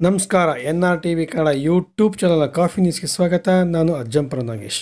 ನಮಸ್ಕಾರ N R T V Kannada YouTube channel coffee ನ್ಯೂಸ್ಗೆ ಸ್ವಾಗತ ನಾನು ಅಜ್ಜಂಪುರ ನಾಗೇಶ್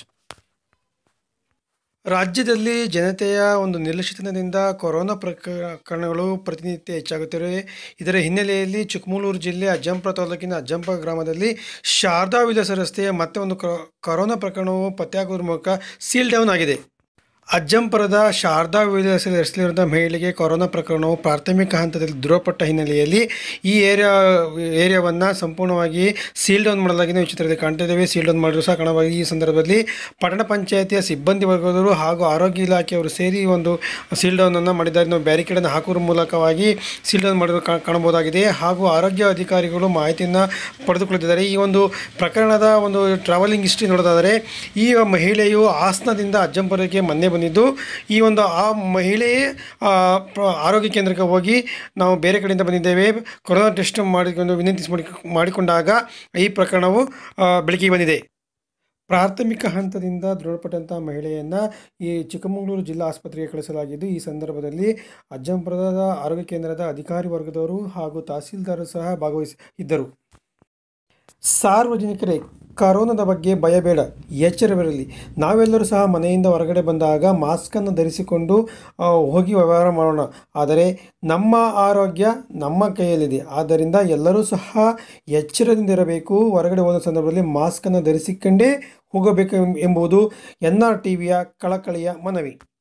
ರಾಜ್ಯದಲ್ಲಿ ಜನತೆಯ ಒಂದು ನಿರ್ಲಕ್ಷ್ಯತನದಿಂದ ಕೊರೋನಾ ಪ್ರಕರಣಗಳು ಪ್ರತಿನಿತ್ಯ ಹೆಚ್ಚಾಗುತ್ತಿವೆ ಇದರ ಹಿನ್ನೆಲೆಯಲ್ಲಿ ಚಿಕ್ಕಮಗಳೂರು ಜಿಲ್ಲೆ ಅಜ್ಜಂಪುರ ತಾಲೂಕಿನ ಅಜ್ಜಂಪುರ ಗ್ರಾಮದಲ್ಲಿ ಶಾರದಾ ವಿಲಾಸ ರಸ್ತೆಯ ಮತ್ತೆ ಒಂದು ಕೊ- ಕೊರೋನಾ ಪ್ರಕರಣವು ಪತ್ತೆಯಾಗುವುದರ ಮೂಲಕ ಸೀಲ್ ಡೌನ್ ಆಗಿದೆ ಅಜ್ಜಂಪುರದ ಶಾರದಾ ವಿಲಾಸ ರಸ್ತೆಯಲ್ಲಿರುವಂಥ ಮಹಿಳೆಗೆ ಕೊರೋನಾ ಪ್ರಕರಣವು ಪ್ರಾಥಮಿಕ ಹಂತದಲ್ಲಿ ದೃಢಪಟ್ಟ ಹಿನ್ನೆಲೆಯಲ್ಲಿ ಈ ಏರಿಯಾ ಏರಿಯಾವನ್ನು ಸಂಪೂರ್ಣವಾಗಿ ಸೀಲ್ ಡೌನ್ ಮಾಡಲಾಗಿದೆ ನಾವು ಈ ಚಿತ್ರದಲ್ಲಿ ಕಾಣ್ತಾ ಇದ್ದೇವೆ ಸೀಲ್ ಡೌನ್ ಮಾಡಿದ್ರು ಸಹ ಕಾಣಬಹುದು ಈ ಸಂದರ್ಭದಲ್ಲಿ ಪಟ್ಟಣ ಪಂಚಾಯತಿಯ ಸಿಬ್ಬಂದಿ ವರ್ಗದವರು ಹಾಗೂ ಆರೋಗ್ಯ ಇಲಾಖೆಯವರು ಸೇರಿ ಒಂದು ಸೀಲ್ ಡೌನನ್ನು ಮಾಡಿದ್ದಾರೆ ನಾವು ಬ್ಯಾರಿಕೇಡನ್ನು ಹಾಕುವ ಮೂಲಕವಾಗಿ ಸೀಲ್ ಡೌನ್ ಮಾಡಿರೋದು ಕಾ- ಕಾಣಬಹುದಾಗಿದೆ ಹಾಗೂ ಆರೋಗ್ಯ ಅಧಿಕಾರಿಗಳು ಮಾಹಿತಿಯನ್ನು ಪಡೆದುಕೊಳ್ಳುತ್ತಿದ್ದಾರೆ ಈ ಒಂದು ಪ್ರಕರಣದ ಒಂದು ಟ್ರಾವೆಲಿಂಗ್ ಹಿಸ್ಟ್ರಿ ನೋಡೋದಾದರೆ ಈ ಮಹಿಳೆಯು ಹಾಸನದಿಂದ ಅಜ್ಜಂಪುರಕ್ಕೆ ಮೊನ್ನೆ ಬಂದಿದ್ದು ಈ ಒಂದು ಆ ಮಹಿಳೆಯೇ ಆ, ಪ್ರ- ಆರೋಗ್ಯ ಕೇಂದ್ರಕ್ಕೆ ಹೋಗಿ ನಾವು ಬೇರೆ ಕಡೆಯಿಂದ ಬಂದಿದ್ದೇವೆ ಕೊರೋನಾ ಟೆಸ್ಟ್ ಮಾಡಿಕೊಂಡು ವಿನಂತಿ ಮಾಡಿ ಮಾಡಿಕೊಂಡಾಗ ಈ ಪ್ರಕರಣವು ಆ, ಬೆಳಕಿಗೆ ಬಂದಿದೆ ಪ್ರಾಥಮಿಕ ಹಂತದಿಂದ ದೃಢಪಟ್ಟಂಥ ಮಹಿಳೆಯನ್ನು ಈ ಚಿಕ್ಕಮಗಳೂರು ಜಿಲ್ಲಾ ಆಸ್ಪತ್ರೆಗೆ ಕಳಿಸಲಾಗಿದ್ದು ಈ ಸಂದರ್ಭದಲ್ಲಿ ಅಜ್ಜಂಪುರದ ಆರೋಗ್ಯ ಕೇಂದ್ರದ ಅಧಿಕಾರಿ ವರ್ಗದವರು ಹಾಗೂ ತಹಸೀಲ್ದಾರರು ಸಹ ಭಾಗವಹಿಸಿ ಇದ್ದರು ಸಾರ್ವಜನಿಕರೇ ಕರೋನಾದ ಬಗ್ಗೆ ಭಯಬೇಡ ಎಚ್ಚರವಿರಲಿ ನಾವೆಲ್ಲರೂ ಸಹ ಮನೆಯಿಂದ ಹೊರಗಡೆ ಬಂದಾಗ ಮಾಸ್ಕನ್ನು ಧರಿಸಿಕೊಂಡು ಆ, ಹೋಗಿ ವ್ಯವಹಾರ ಮಾಡೋಣ ಆದರೆ ನಮ್ಮ ಆರೋಗ್ಯ ನಮ್ಮ ಕೈಯಲ್ಲಿದೆ ಆದ್ದರಿಂದ ಎಲ್ಲರೂ ಸಹ ಎಚ್ಚರದಿಂದಿರಬೇಕು ಹೊರಗಡೆ ಹೋದ ಸಂದರ್ಭದಲ್ಲಿ ಮಾಸ್ಕನ್ನು ಧರಿಸಿಕೊಂಡೇ ಹೋಗಬೇಕು ಎಂ- ಎಂಬುದು ಎನ್ ಆರ್ ಟಿ ವಿಯ ಕಳಕಳಿಯ ಮನವಿ